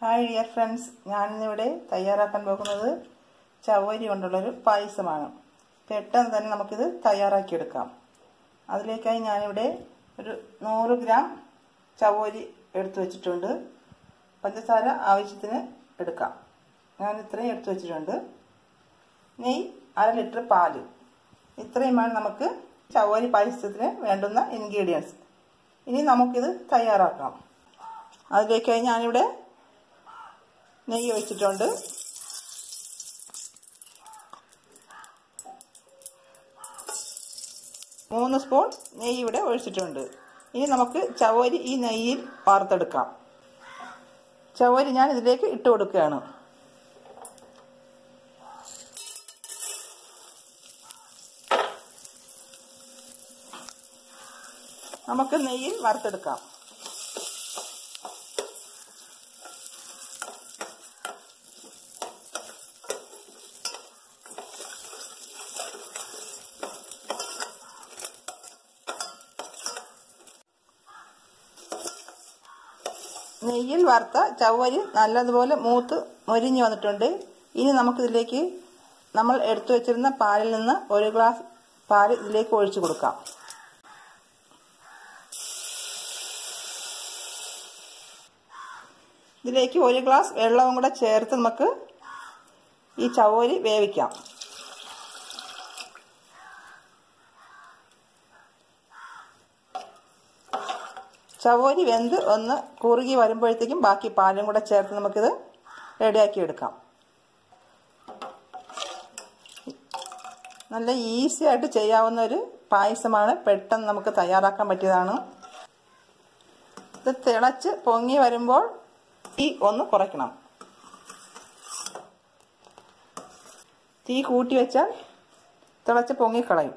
hi dear friends ഞാനിന്നിവിടെ തയ്യാറാക്കാൻ പോകുന്നത് ചവരി കൊണ്ടുള്ളൊരു പായസമാണ് പെട്ടെന്ന് തന്നെ നമുക്കിത് തയ്യാറാക്കിയെടുക്കാം അതിലേക്കായി ഞാനിവിടെ ഒരു നൂറ് ഗ്രാം ചവരി എടുത്തു വച്ചിട്ടുണ്ട് പഞ്ചസാര ആവശ്യത്തിന് എടുക്കാം ഞാൻ ഇത്രയും എടുത്തു വച്ചിട്ടുണ്ട് നെയ് അര ലിറ്റർ പാല് ഇത്രയുമാണ് നമുക്ക് ചവരി പായസത്തിന് വേണ്ടുന്ന ഇൻഗ്രീഡിയൻസ് ഇനി നമുക്കിത് തയ്യാറാക്കാം അതിലേക്കായി ഞാനിവിടെ നെയ്യ് ഒഴിച്ചിട്ടുണ്ട് മൂന്ന് സ്പൂൺ നെയ്യ് ഇവിടെ ഒഴിച്ചിട്ടുണ്ട് ഇനി നമുക്ക് ചവരി ഈ നെയ്യിൽ വാർത്തെടുക്കാം ചവരി ഞാൻ ഇതിലേക്ക് ഇട്ട് കൊടുക്കുകയാണ് നമുക്ക് നെയ്യിൽ വറുത്തെടുക്കാം നെയ്യിൽ വറുത്ത ചവ്വരി നല്ലതുപോലെ മൂത്ത് മൊരിഞ്ഞു വന്നിട്ടുണ്ട് ഇനി നമുക്കിതിലേക്ക് നമ്മൾ എടുത്തു വെച്ചിരുന്ന പാലിൽ നിന്ന് ഒരു ഗ്ലാസ് പാൽ ഇതിലേക്ക് ഒഴിച്ചു കൊടുക്കാം ഇതിലേക്ക് ഒരു ഗ്ലാസ് വെള്ളവും കൂടെ ചേർത്ത് നമുക്ക് ഈ ചവ്വരി വേവിക്കാം ചവോരി വെന്ത് ഒന്ന് കുറുകി വരുമ്പോഴത്തേക്കും ബാക്കി പാലും കൂടെ ചേർത്ത് നമുക്കിത് റെഡിയാക്കി എടുക്കാം നല്ല ഈസി ആയിട്ട് ചെയ്യാവുന്ന ഒരു പായസമാണ് പെട്ടെന്ന് നമുക്ക് തയ്യാറാക്കാൻ പറ്റിയതാണ് ഇത് തിളച്ച് പൊങ്ങി വരുമ്പോൾ തീ ഒന്ന് കുറയ്ക്കണം തീ കൂട്ടി വെച്ചാൽ തിളച്ച് പൊങ്ങിക്കളയും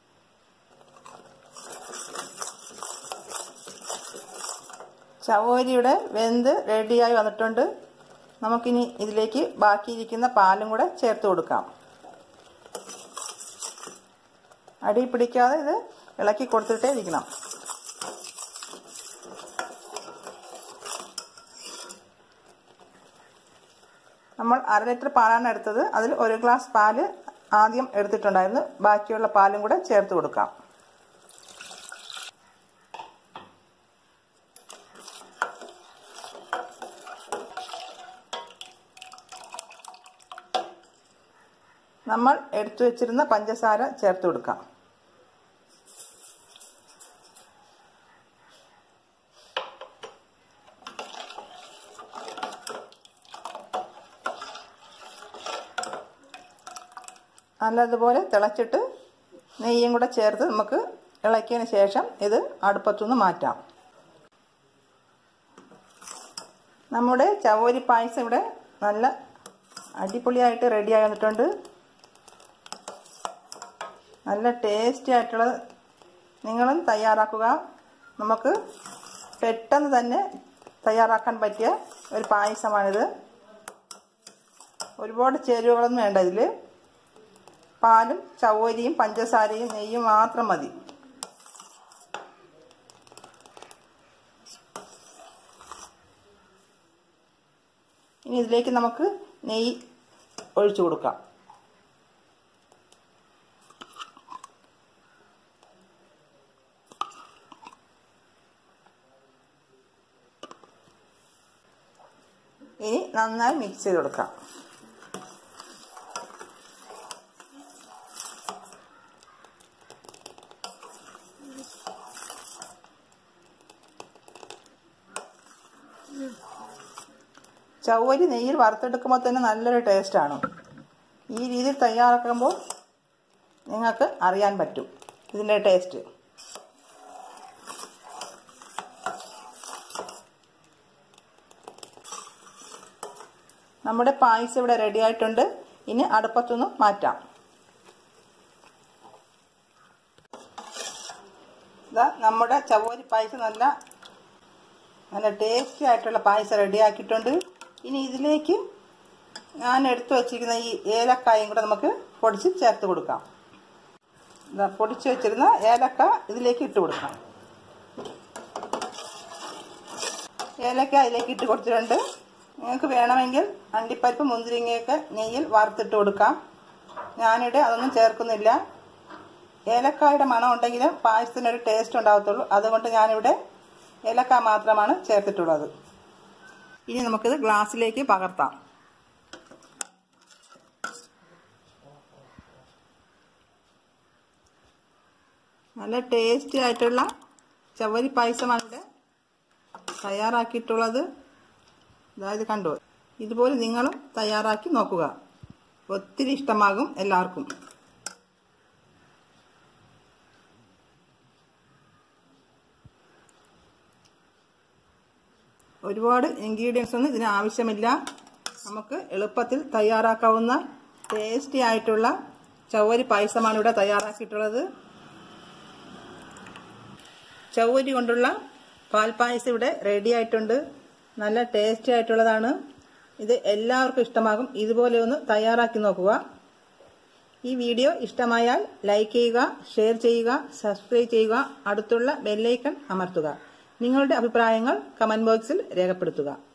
ചവോരിയുടെ വെന്ത് റെഡിയായി വന്നിട്ടുണ്ട് നമുക്കിനി ഇതിലേക്ക് ബാക്കിയിരിക്കുന്ന പാലും കൂടെ ചേർത്ത് കൊടുക്കാം അടി പിടിക്കാതെ ഇത് ഇളക്കി കൊടുത്തിട്ടേ ഇരിക്കണം നമ്മൾ അര ലിറ്റർ പാലാണ് എടുത്തത് അതിൽ ഒരു ഗ്ലാസ് പാല് ആദ്യം എടുത്തിട്ടുണ്ടായിരുന്നു ബാക്കിയുള്ള പാലും കൂടെ ചേർത്ത് കൊടുക്കാം നമ്മൾ എടുത്തു വെച്ചിരുന്ന പഞ്ചസാര ചേർത്ത് കൊടുക്കാം നല്ലതുപോലെ തിളച്ചിട്ട് നെയ്യും കൂടെ ചേർത്ത് നമുക്ക് ഇളക്കിയതിന് ശേഷം ഇത് അടുപ്പത്തുനിന്ന് മാറ്റാം നമ്മുടെ ചവോരി പായസം ഇവിടെ നല്ല അടിപൊളിയായിട്ട് റെഡിയായി വന്നിട്ടുണ്ട് നല്ല ടേസ്റ്റി ആയിട്ടുള്ള നിങ്ങളും തയ്യാറാക്കുക നമുക്ക് പെട്ടെന്ന് തന്നെ തയ്യാറാക്കാൻ പറ്റിയ ഒരു പായസമാണിത് ഒരുപാട് ചേരുവകളൊന്നും വേണ്ട ഇതിൽ പാലും ചവ്വരിയും പഞ്ചസാരയും നെയ്യും മാത്രം മതി ഇനി ഇതിലേക്ക് നമുക്ക് നെയ്യ് ഒഴിച്ചു കൊടുക്കാം ഇനി നന്നായി മിക്സ് ചെയ്ത് കൊടുക്കാം ചവ്വരി നെയ്യിൽ വറുത്തെടുക്കുമ്പോൾ തന്നെ നല്ലൊരു ടേസ്റ്റാണ് ഈ രീതിയിൽ തയ്യാറാക്കുമ്പോൾ നിങ്ങൾക്ക് അറിയാൻ പറ്റും ഇതിൻ്റെ ടേസ്റ്റ് നമ്മുടെ പായസം ഇവിടെ റെഡി ആയിട്ടുണ്ട് ഇനി അടുപ്പത്തുനിന്ന് മാറ്റാം ഇതാ നമ്മുടെ ചവോരി പായസം നല്ല നല്ല ടേസ്റ്റി ആയിട്ടുള്ള പായസം റെഡി ആക്കിയിട്ടുണ്ട് ഇനി ഇതിലേക്ക് ഞാൻ എടുത്തു വച്ചിരിക്കുന്ന ഈ ഏലക്കായും കൂടെ നമുക്ക് പൊടിച്ച് ചേർത്ത് കൊടുക്കാം ഇതാ പൊടിച്ച് വെച്ചിരുന്ന ഏലക്ക ഇതിലേക്ക് ഇട്ട് കൊടുക്കാം ഏലക്ക അതിലേക്ക് ഇട്ട് കൊടുത്തിട്ടുണ്ട് നിങ്ങൾക്ക് വേണമെങ്കിൽ അണ്ടിപ്പരിപ്പ് മുന്തിരിങ്ങയൊക്കെ നെയ്യിൽ വറുത്തിട്ട് കൊടുക്കാം ഞാനിവിടെ അതൊന്നും ചേർക്കുന്നില്ല ഏലക്കായുടെ മണം ഉണ്ടെങ്കിലും പായസത്തിനൊരു ടേസ്റ്റ് ഉണ്ടാകത്തുള്ളൂ അതുകൊണ്ട് ഞാനിവിടെ ഏലക്ക മാത്രമാണ് ചേർത്തിട്ടുള്ളത് ഇനി നമുക്കിത് ഗ്ലാസ്സിലേക്ക് പകർത്താം നല്ല ടേസ്റ്റി ആയിട്ടുള്ള ചവരി പായസമാണ് ഇവിടെ തയ്യാറാക്കിയിട്ടുള്ളത് അതായത് കണ്ടു ഇതുപോലെ നിങ്ങളും തയ്യാറാക്കി നോക്കുക ഒത്തിരി ഇഷ്ടമാകും എല്ലാവർക്കും ഒരുപാട് ഇൻഗ്രീഡിയൻസ് ഒന്നും ഇതിന് ആവശ്യമില്ല നമുക്ക് എളുപ്പത്തിൽ തയ്യാറാക്കാവുന്ന ടേസ്റ്റി ആയിട്ടുള്ള ചവ്വരി പായസമാണ് ഇവിടെ തയ്യാറാക്കിയിട്ടുള്ളത് ചവ്വരി കൊണ്ടുള്ള പാൽപ്പായസം ഇവിടെ റെഡി ആയിട്ടുണ്ട് നല്ല ടേസ്റ്റി ആയിട്ടുള്ളതാണ് ഇത് എല്ലാവർക്കും ഇഷ്ടമാകും ഇതുപോലെ ഒന്ന് തയ്യാറാക്കി നോക്കുക ഈ വീഡിയോ ഇഷ്ടമായാൽ ലൈക്ക് ചെയ്യുക ഷെയർ ചെയ്യുക സബ്സ്ക്രൈബ് ചെയ്യുക അടുത്തുള്ള ബെല്ലൈക്കൺ അമർത്തുക നിങ്ങളുടെ അഭിപ്രായങ്ങൾ കമന്റ് ബോക്സിൽ രേഖപ്പെടുത്തുക